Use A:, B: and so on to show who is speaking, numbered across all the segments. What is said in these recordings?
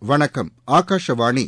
A: வணக்கம் ஆகாஷவாணி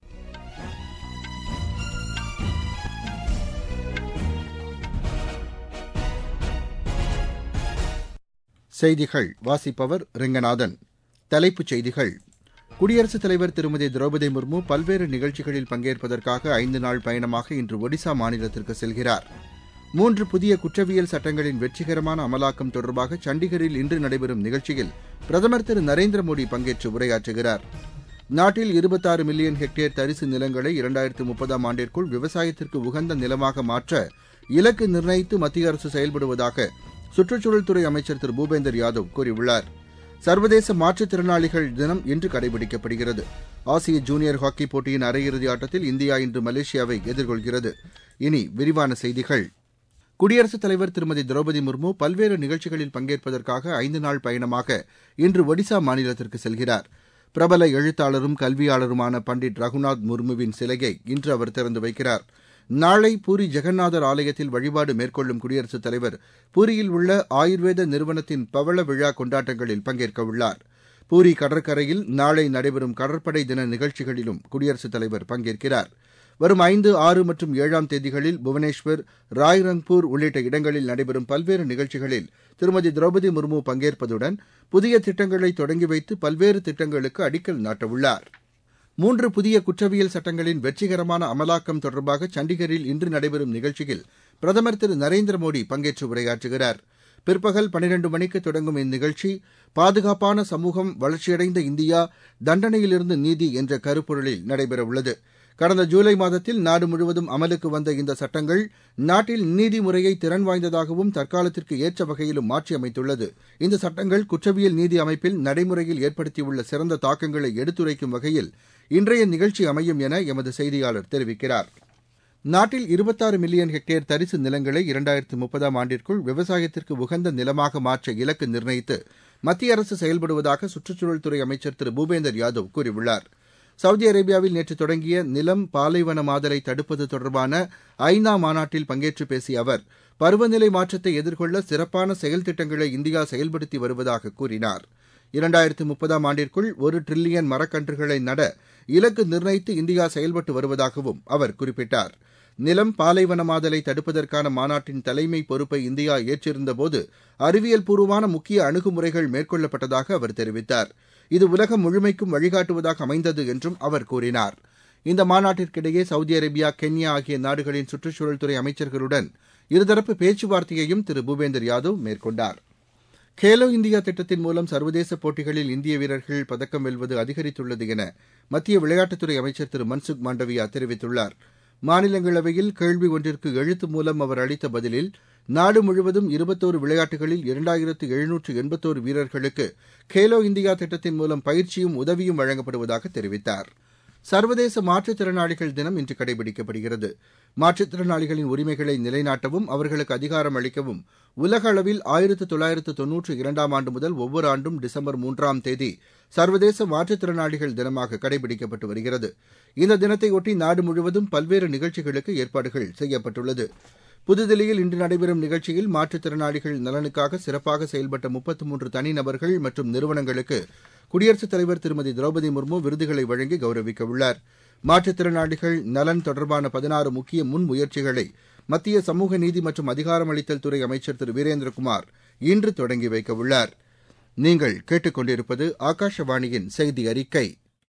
A: செய்திகள் வாசிப்பவர் ரெங்கநாதன் தலைப்புச் செய்திகள் குடியரசுத் தலைவர் திருமதி திரௌபதி முர்மு பல்வேறு நிகழ்ச்சிகளில் பங்கேற்பதற்காக ஐந்து நாள் பயணமாக இன்று ஒடிசா மாநிலத்திற்கு செல்கிறார் மூன்று புதிய குற்றவியல் சட்டங்களின் வெற்றிகரமான அமலாக்கம் தொடர்பாக சண்டிகரில் இன்று நடைபெறும் நிகழ்ச்சியில் பிரதமர் திரு நரேந்திர மோடி பங்கேற்று உரையாற்றுகிறார் நாட்டில் இருபத்தாறு மில்லியன் ஹெக்டேர் தரிசு நிலங்களை இரண்டாயிரத்து முப்பதாம் ஆண்டிற்குள் விவசாயத்திற்கு உகந்த நிலமாக மாற்ற இலக்கு நிர்ணயித்து மத்திய அரசு செயல்படுவதாக சுற்றுச்சூழல் துறை அமைச்சர் திரு பூபேந்தர் யாதவ் கூறியுள்ளார் சர்வதேச மாற்றுத்திறனாளிகள் தினம் இன்று கடைபிடிக்கப்படுகிறது ஆசிய ஜூனியர் ஹாக்கி போட்டியின் அரையிறுதி ஆட்டத்தில் இந்தியா இன்று மலேசியாவை எதிர்கொள்கிறது இனி விரிவான செய்திகள் குடியரசுத் தலைவர் திருமதி திரௌபதி முர்மு பல்வேறு நிகழ்ச்சிகளில் பங்கேற்பதற்காக ஐந்து நாள் பயணமாக இன்று ஒடிசா மாநிலத்திற்கு செல்கிறார் பிரபல எழுத்தாளரும் கல்வியாளருமான பண்டிட் ரகுநாத் முர்முவின் சிலையை இன்று அவர் திறந்து வைக்கிறார் நாளை பூரி ஜெகநாதர் ஆலயத்தில் வழிபாடு மேற்கொள்ளும் குடியரசுத் தலைவர் பூரியில் உள்ள ஆயுர்வேத நிறுவனத்தின் பவள விழா கொண்டாட்டங்களில் பங்கேற்க உள்ளார் பூரி கடற்கரையில் நாளை நடைபெறும் கடற்படை தின நிகழ்ச்சிகளிலும் குடியரசுத் தலைவர் பங்கேற்கிறார் வரும் ஐந்து ஆறு மற்றும் ஏழாம் தேதிகளில் புவனேஸ்வர் ராய்ரங்பூர் உள்ளிட்ட இடங்களில் நடைபெறும் பல்வேறு நிகழ்ச்சிகளில் திருமதி திரௌபதி முர்மு பங்கேற்பதுடன் புதிய திட்டங்களை தொடங்கி வைத்து பல்வேறு திட்டங்களுக்கு அடிக்கல் நாட்டவுள்ளார் மூன்று புதிய குற்றவியல் சட்டங்களின் வெற்றிகரமான அமலாக்கம் தொடர்பாக சண்டிகரில் இன்று நடைபெறும் நிகழ்ச்சியில் பிரதமர் திரு நரேந்திர மோடி பங்கேற்று உரையாற்றுகிறார் பிற்பகல் பனிரண்டு மணிக்கு தொடங்கும் இந்நிகழ்ச்சி பாதுகாப்பான சமூகம் வளர்ச்சியடைந்த இந்தியா தண்டனையிலிருந்து நீதி என்ற கருப்பொருளில் நடைபெறவுள்ளது கடந்த ஜூலை மாதத்தில் நாடு முழுவதும் அமலுக்கு வந்த இந்த சட்டங்கள் நாட்டில் நீதிமுறையை திறன் வாய்ந்ததாகவும் தற்காலத்திற்கு ஏற்ற வகையிலும் மாற்றியமைத்துள்ளது இந்த சட்டங்கள் குற்றவியல் நீதி அமைப்பில் நடைமுறையில் ஏற்படுத்தியுள்ள சிறந்த தாக்கங்களை எடுத்துரைக்கும் வகையில் இன்றைய நிகழ்ச்சி அமையும் என எமது செய்தியாளர் தெரிவிக்கிறார் நாட்டில் இருபத்தாறு மில்லியன் ஹெக்டேர் தரிசு நிலங்களை இரண்டாயிரத்து முப்பதாம் ஆண்டிற்குள் விவசாயத்திற்கு உகந்த நிலமாக மாற்ற இலக்கு நிர்ணயித்து மத்திய அரசு செயல்படுவதாக சுற்றுச்சூழல் துறை அமைச்சர் திரு பூபேந்தர் யாதவ் கூறியுள்ளார் சவுதி அரேபியாவில் நேற்று தொடங்கிய நிலம் பாலைவனமாதலை தடுப்பது தொடர்பான ஐநா மாநாட்டில் பங்கேற்று பேசிய அவர் பருவநிலை மாற்றத்தை எதிர்கொள்ள சிறப்பான செயல் திட்டங்களை இந்தியா செயல்படுத்தி வருவதாக கூறினார் இரண்டாயிரத்து முப்பதாம் ஆண்டிற்குள் ஒரு டிரில்லியன் மரக்கன்றுகளை நட இலக்கு நிர்ணயித்து இந்தியா செயல்பட்டு வருவதாகவும் அவர் குறிப்பிட்டார் நிலம் பாலைவனமாதலை தடுப்பதற்கான மாநாட்டின் தலைமை பொறுப்பை இந்தியா ஏற்றிருந்தபோது அறிவியல் பூர்வமான முக்கிய அணுகுமுறைகள் மேற்கொள்ளப்பட்டதாக அவர் தெரிவித்தார் இது உலகம் முழுமைக்கும் வழிகாட்டுவதாக அமைந்தது என்றும் அவர் கூறினார் இந்த மாநாட்டிற்கிடையே சவுதி அரேபியா கென்யா ஆகிய நாடுகளின் சுற்றுச்சூழல் துறை அமைச்சர்களுடன் இருதரப்பு பேச்சுவார்த்தையையும் திரு பூபேந்தர் யாதவ் மேற்கொண்டார் கேலோ இந்தியா திட்டத்தின் மூலம் சர்வதேச போட்டிகளில் இந்திய வீரர்கள் பதக்கம் வெல்வது அதிகரித்துள்ளது என மத்திய விளையாட்டுத்துறை அமைச்சர் திரு மன்சுக் மாண்டவியா தெரிவித்துள்ளார் மாநிலங்களவையில் கேள்வி ஒன்றிற்கு எழுத்து மூலம் அவர் அளித்த பதிலில் நாடு முழுவதும் இருபத்தோரு விளையாட்டுகளில் இரண்டாயிரத்து எழுநூற்று எண்பத்தோரு வீரர்களுக்கு கேலோ இந்தியா திட்டத்தின் மூலம் பயிற்சியும் உதவியும் வழங்கப்படுவதாக தெரிவித்தார் சர்வதேச மாற்றுத்திறனாளிகள் தினம் இன்று கடைபிடிக்கப்படுகிறது மாற்றுத்திறனாளிகளின் உரிமைகளை நிலைநாட்டவும் அவர்களுக்கு அதிகாரம் அளிக்கவும் உலக அளவில் ஆயிரத்து தொள்ளாயிரத்து தொன்னூற்று இரண்டாம் ஆண்டு முதல் ஒவ்வொரு ஆண்டும் டிசம்பர் மூன்றாம் தேதி சர்வதேச மாற்றுத்திறனாளிகள் தினமாக கடைபிடிக்கப்பட்டு வருகிறது இந்த தினத்தையொட்டி நாடு முழுவதும் பல்வேறு நிகழ்ச்சிகளுக்கு ஏற்பாடுகள் செய்யப்பட்டுள்ளது புதுதில்லியில் இன்று நடைபெறும் நிகழ்ச்சியில் மாற்றுத்திறனாளிகள் நலனுக்காக சிறப்பாக செயல்பட்ட முப்பத்து மூன்று தனிநபர்கள் மற்றும் நிறுவனங்களுக்கு குடியரசுத் தலைவர் திருமதி திரௌபதி முர்மு விருதுகளை வழங்கி கௌரவிக்க உள்ளார் மாற்றுத்திறனாளிகள் நலன் தொடர்பான பதினாறு முக்கிய முன்முயற்சிகளை மத்திய சமூக நீதி மற்றும் அதிகாரமளித்தல் துறை அமைச்சர் திரு வீரேந்திரகுமார் இன்று தொடங்கி வைக்க உள்ளார் நீங்கள் கேட்டுக்கொண்டிருப்பது ஆகாஷவாணியின் செய்தி அறிக்கை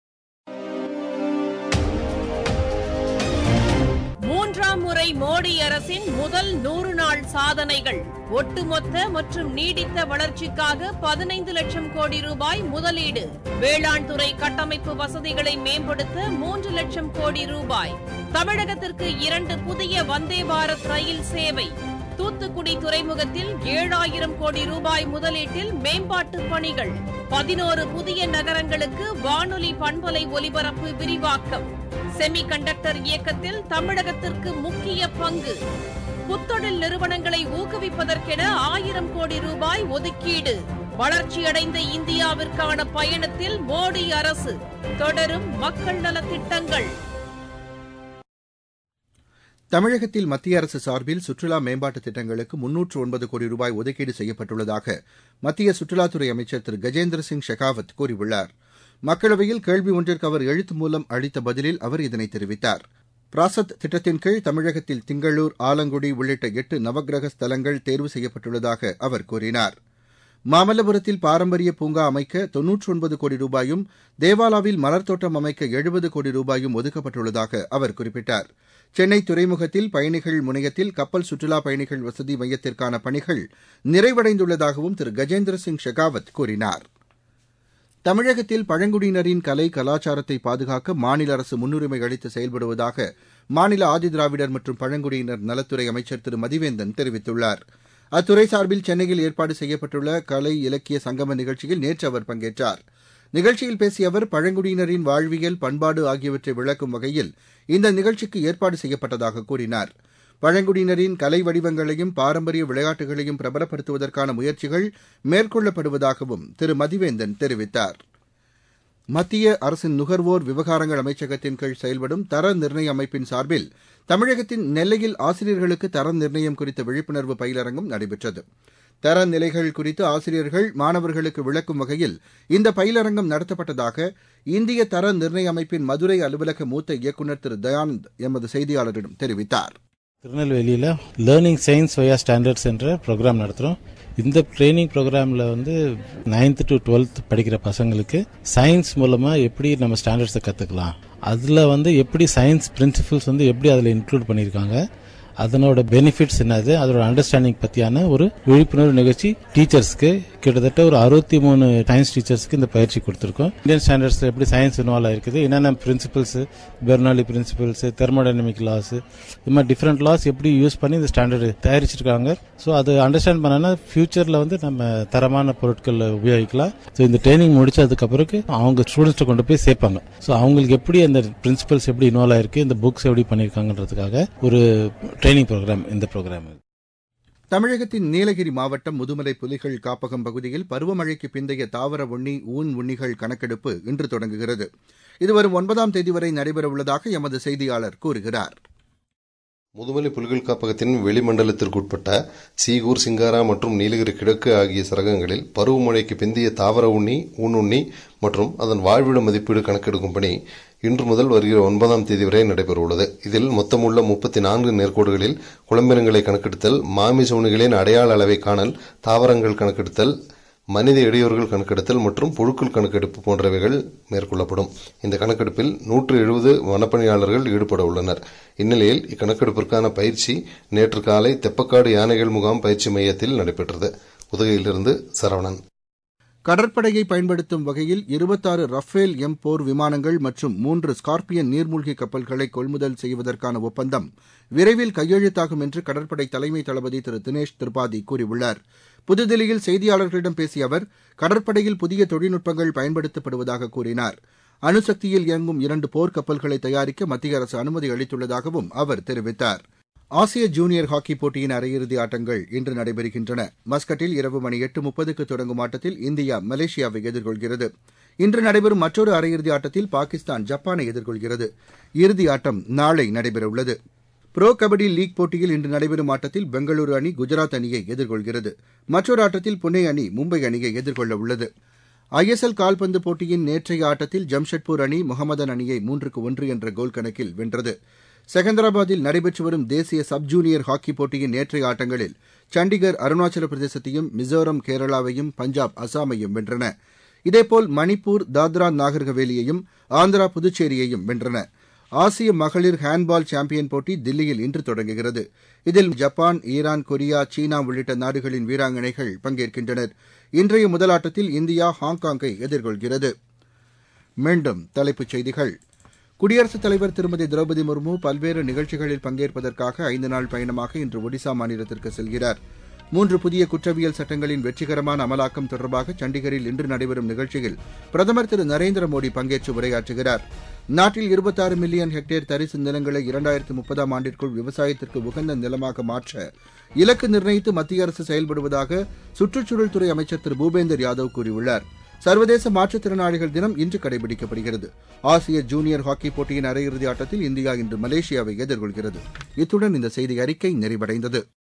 B: மூன்றாம் முறை மோடி அரசின் முதல் நூறு நாள் சாதனைகள் ஒட்டுமொத்த மற்றும் நீடித்த வளர்ச்சிக்காக பதினைந்து லட்சம் கோடி ரூபாய் முதலீடு வேளாண் துறை கட்டமைப்பு வசதிகளை மேம்படுத்த மூன்று லட்சம் கோடி ரூபாய் தமிழகத்திற்கு இரண்டு புதிய வந்தே பாரத் ரயில் சேவை தூத்துக்குடி துறைமுகத்தில் ஏழாயிரம் கோடி ரூபாய் முதலீட்டில் மேம்பாட்டு பணிகள் பதினோரு புதிய நகரங்களுக்கு வானொலி பண்பலை ஒலிபரப்பு விரிவாக்கம் செமி கண்டக்டர் இயக்கத்தில் தமிழகத்திற்கு முக்கிய பங்கு புத்தொழில் நிறுவனங்களை ஊக்குவிப்பதற்கென ஆயிரம் கோடி ரூபாய் ஒதுக்கீடு வளர்ச்சியடைந்த இந்தியாவிற்கான பயணத்தில் மோடி அரசு தொடரும் மக்கள் நலத்திட்டங்கள்
A: தமிழகத்தில் மத்திய அரசு சார்பில் சுற்றுலா மேம்பாட்டு திட்டங்களுக்கு முன்னூற்று ஒன்பது கோடி ரூபாய் ஒதுக்கீடு செய்யப்பட்டுள்ளதாக மத்திய சுற்றுலாத்துறை அமைச்சர் திரு கஜேந்திர சிங் ஷெகாவத் கூறியுள்ளார் மக்களவையில் கேள்வி ஒன்றிற்கு அவர் எழுத்து மூலம் அளித்த பதிலில் அவர் இதனை தெரிவித்தார் பிராசத் திட்டத்தின் கீழ் தமிழகத்தில் திங்களூர் ஆலங்குடி உள்ளிட்ட எட்டு நவக்கிரக ஸ்தலங்கள் தேர்வு செய்யப்பட்டுள்ளதாக அவர் கூறினார் மாமல்லபுரத்தில் பாரம்பரிய பூங்கா அமைக்க தொன்னூற்றி ஒன்பது கோடி ரூபாயும் தேவாலாவில் மலர் தோட்டம் அமைக்க எழுபது கோடி ரூபாயும் ஒதுக்கப்பட்டுள்ளதாக அவர் குறிப்பிட்டார் சென்னை துறைமுகத்தில் பயணிகள் முனையத்தில் கப்பல் சுற்றுலா பயணிகள் வசதி மையத்திற்கான பணிகள் நிறைவடைந்துள்ளதாகவும் திரு கஜேந்திர சிங் ஷெகாவத் கூறினார் தமிழகத்தில் பழங்குடியினரின் கலை கலாச்சாரத்தை பாதுகாக்க மாநில அரசு முன்னுரிமை அளித்து செயல்படுவதாக மாநில ஆதிதிராவிடர் மற்றும் பழங்குடியினர் நலத்துறை அமைச்சர் திரு மதிவேந்தன் தெரிவித்துள்ளார் அத்துறை சார்பில் சென்னையில் ஏற்பாடு செய்யப்பட்டுள்ள கலை இலக்கிய சங்கம நிகழ்ச்சியில் நேற்று அவர் பங்கேற்றார் நிகழ்ச்சியில் பேசிய அவர் பழங்குடியினரின் வாழ்வியல் பண்பாடு ஆகியவற்றை விளக்கும் வகையில் இந்த நிகழ்ச்சிக்கு ஏற்பாடு செய்யப்பட்டதாக கூறினார் பழங்குடியினரின் கலை வடிவங்களையும் பாரம்பரிய விளையாட்டுகளையும் பிரபலப்படுத்துவதற்கான முயற்சிகள் மேற்கொள்ளப்படுவதாகவும் திரு மதிவேந்தன் தெரிவித்தார் மத்திய அரசின் நுகர்வோர் விவகாரங்கள் அமைச்சகத்தின் கீழ் செயல்படும் தர நிர்ணய அமைப்பின் சார்பில் தமிழகத்தின் நெல்லையில் ஆசிரியர்களுக்கு தர நிர்ணயம் குறித்த விழிப்புணர்வு பயிலரங்கம் நடைபெற்றது தர நிலைகள் குறித்து ஆசிரியர்கள் மாணவர்களுக்கு விளக்கும் வகையில் இந்த பயிலரங்கம் நடத்தப்பட்டதாக இந்திய தர நிர்ணய அமைப்பின் மதுரை அலுவலக மூத்த இயக்குநர் திரு தயானந்த் எமது செய்தியாளரிடம் தெரிவித்தார்
C: திருநெல்வேலியில் லேர்னிங் சயின்ஸ் வயா ஸ்டாண்டர்ட்ஸ் என்ற ப்ரோக்ராம் நடத்துகிறோம் இந்த ட்ரைனிங் ப்ரோக்ராமில் வந்து நைன்த் டு டுவெல்த் படிக்கிற பசங்களுக்கு சயின்ஸ் மூலமாக எப்படி நம்ம ஸ்டாண்டர்ட்ஸை கற்றுக்கலாம் அதில் வந்து எப்படி சயின்ஸ் பிரின்சிபிள்ஸ் வந்து எப்படி அதில் இன்க்ளூட் பண்ணியிருக்காங்க அதனோட பெனிஃபிட்ஸ் என்னது அதோட அண்டர்ஸ்டாண்டிங் பற்றியான ஒரு விழிப்புணர்வு நிகழ்ச்சி டீச்சர்ஸ்க்கு கிட்டத்தட்ட ஒரு அறுபத்தி மூணு சயின்ஸ் டீச்சர்ஸ்க்கு இந்த பயிற்சி கொடுத்துருக்கோம் இந்தியன் ஸ்டாண்டர்ட்ஸ் எப்படி சயின்ஸ் இன்வால்வ் ஆயிருக்குது என்னென்ன principles Bernoulli principles thermodynamic laws இது மாதிரி டிஃப்ரெண்ட் லாஸ் எப்படி யூஸ் பண்ணி இந்த ஸ்டாண்டர்டு தயாரிச்சிருக்காங்க ஸோ அது அண்டர்ஸ்டாண்ட் பண்ணனா ஃபியூச்சரில் வந்து நம்ம தரமான பொருட்கள் உபயோகிக்கலாம் ஸோ இந்த ட்ரைனிங் முடிச்சதுக்கு பிறகு அவங்க ஸ்டூடெண்ட்ஸ்ட்டு கொண்டு போய் சேர்ப்பாங்க ஸோ அவங்களுக்கு எப்படி அந்த பிரின்சிபல்ஸ் எப்படி இன்வால்வ் ஆயிருக்கு இந்த புக்ஸ் எப்படி பண்ணியிருக்காங்கன்றதுக்காக ஒரு ட்ரைனிங் ப்ரோக்ராம் இந்த ப்ரோக்ராம்
A: தமிழகத்தின் நீலகிரி மாவட்டம் முதுமலை புலிகள் காப்பகம் பகுதியில் பருவமழைக்கு பிந்தைய தாவர உண்ணி ஊன் உண்ணிகள் கணக்கெடுப்பு இன்று தொடங்குகிறது இது வரும் ஒன்பதாம் தேதி வரை நடைபெறவுள்ளதாக எமது செய்தியாளர் கூறுகிறார்
D: முதுமலை புலிகள் காப்பகத்தின் வெளிமண்டலத்திற்குட்பட்ட சீகூர் சிங்காரா மற்றும் நீலகிரி கிழக்கு ஆகிய சரகங்களில் பருவமழைக்கு பிந்தைய தாவர உண்ணி ஊனுண்ணி மற்றும் அதன் வாழ்விட மதிப்பீடு கணக்கெடுக்கும் பணி இன்று முதல் வருகிற ஒன்பதாம் தேதி வரை நடைபெறவுள்ளது இதில் மொத்தமுள்ள முப்பத்தி நான்கு நேர்கோடுகளில் குளம்பினங்களை கணக்கெடுத்தல் மாமிச உணிகளின் அடையாள அளவை காணல் தாவரங்கள் கணக்கெடுத்தல் மனித இடையூறுகள் கணக்கெடுத்தல் மற்றும் புழுக்கள் கணக்கெடுப்பு போன்றவைகள் மேற்கொள்ளப்படும் இந்த கணக்கெடுப்பில் நூற்று எழுபது வனப்பணியாளர்கள் ஈடுபட உள்ளனர் இந்நிலையில் இக்கணக்கெடுப்பிற்கான பயிற்சி நேற்று காலை தெப்பக்காடு யானைகள் முகாம் பயிற்சி மையத்தில் நடைபெற்றது உதகையிலிருந்து சரவணன்
A: கடற்படையை பயன்படுத்தும் வகையில் இருபத்தாறு ரஃபேல் எம் போர் விமானங்கள் மற்றும் மூன்று ஸ்கார்பியன் நீர்மூழ்கி கப்பல்களை கொள்முதல் செய்வதற்கான ஒப்பந்தம் விரைவில் கையெழுத்தாகும் என்று கடற்படை தலைமை தளபதி திரு தினேஷ் திரிபாதி கூறியுள்ளார் புதுதில்லியில் செய்தியாளர்களிடம் பேசிய அவர் கடற்படையில் புதிய தொழில்நுட்பங்கள் பயன்படுத்தப்படுவதாக கூறினார் அணுசக்தியில் இயங்கும் இரண்டு போர் கப்பல்களை தயாரிக்க மத்திய அரசு அனுமதி அளித்துள்ளதாகவும் அவர் தெரிவித்தார் ஆசிய ஜூனியர் ஹாக்கி போட்டியின் அரையிறுதி ஆட்டங்கள் இன்று நடைபெறுகின்றன மஸ்கட்டில் இரவு மணி எட்டு முப்பதுக்கு தொடங்கும் ஆட்டத்தில் இந்தியா மலேசியாவை எதிர்கொள்கிறது இன்று நடைபெறும் மற்றொரு அரையிறுதி ஆட்டத்தில் பாகிஸ்தான் ஜப்பானை எதிர்கொள்கிறது இறுதி ஆட்டம் நாளை நடைபெறவுள்ளது புரோ கபடி லீக் போட்டியில் இன்று நடைபெறும் ஆட்டத்தில் பெங்களூரு அணி குஜராத் அணியை எதிர்கொள்கிறது மற்றொரு ஆட்டத்தில் புனே அணி மும்பை அணியை எதிர்கொள்ள உள்ளது ஐஎஸ்எல் கால்பந்து போட்டியின் நேற்றைய ஆட்டத்தில் ஜம்ஷெட்பூர் அணி முகமதன் அணியை மூன்றுக்கு ஒன்று என்ற கோல் கணக்கில் வென்றது செகந்தராபாத்தில் நடைபெற்று வரும் தேசிய சப் ஜூனியர் ஹாக்கி போட்டியின் நேற்றைய ஆட்டங்களில் சண்டிகர் அருணாச்சல பிரதேசத்தையும் மிசோரம் கேரளாவையும் பஞ்சாப் அசாமையும் வென்றன இதேபோல் மணிப்பூர் தாத்ரா நாகர்கவேலியையும் ஆந்திரா புதுச்சேரியையும் வென்றன ஆசிய மகளிர் ஹேண்ட்பால் சாம்பியன் போட்டி தில்லியில் இன்று தொடங்குகிறது இதில் ஜப்பான் ஈரான் கொரியா சீனா உள்ளிட்ட நாடுகளின் வீராங்கனைகள் பங்கேற்கின்றனர் இன்றைய முதல் ஆட்டத்தில் இந்தியா ஹாங்காங்கை எதிர்கொள்கிறது மீண்டும் தலைப்புச் செய்திகள் குடியரசுத் தலைவர் திருமதி திரௌபதி முர்மு பல்வேறு நிகழ்ச்சிகளில் பங்கேற்பதற்காக ஐந்து நாள் பயணமாக இன்று ஒடிசா மாநிலத்திற்கு செல்கிறார் மூன்று புதிய குற்றவியல் சட்டங்களின் வெற்றிகரமான அமலாக்கம் தொடர்பாக சண்டிகரில் இன்று நடைபெறும் நிகழ்ச்சியில் பிரதமர் திரு நரேந்திர மோடி பங்கேற்று உரையாற்றுகிறார் நாட்டில் இருபத்தாறு மில்லியன் ஹெக்டேர் தரிசு நிலங்களை இரண்டாயிரத்து முப்பதாம் ஆண்டிற்குள் விவசாயத்திற்கு உகந்த நிலமாக மாற்ற இலக்கு நிர்ணயித்து மத்திய அரசு செயல்படுவதாக சுற்றுச்சூழல் துறை அமைச்சர் திரு பூபேந்தர் யாதவ் கூறியுள்ளார் சர்வதேச மாற்றுத்திறனாளிகள் தினம் இன்று கடைபிடிக்கப்படுகிறது ஆசிய ஜூனியர் ஹாக்கி போட்டியின் அரையிறுதி ஆட்டத்தில் இந்தியா இன்று மலேசியாவை எதிர்கொள்கிறது இத்துடன் இந்த செய்தி அறிக்கை நிறைவடைந்தது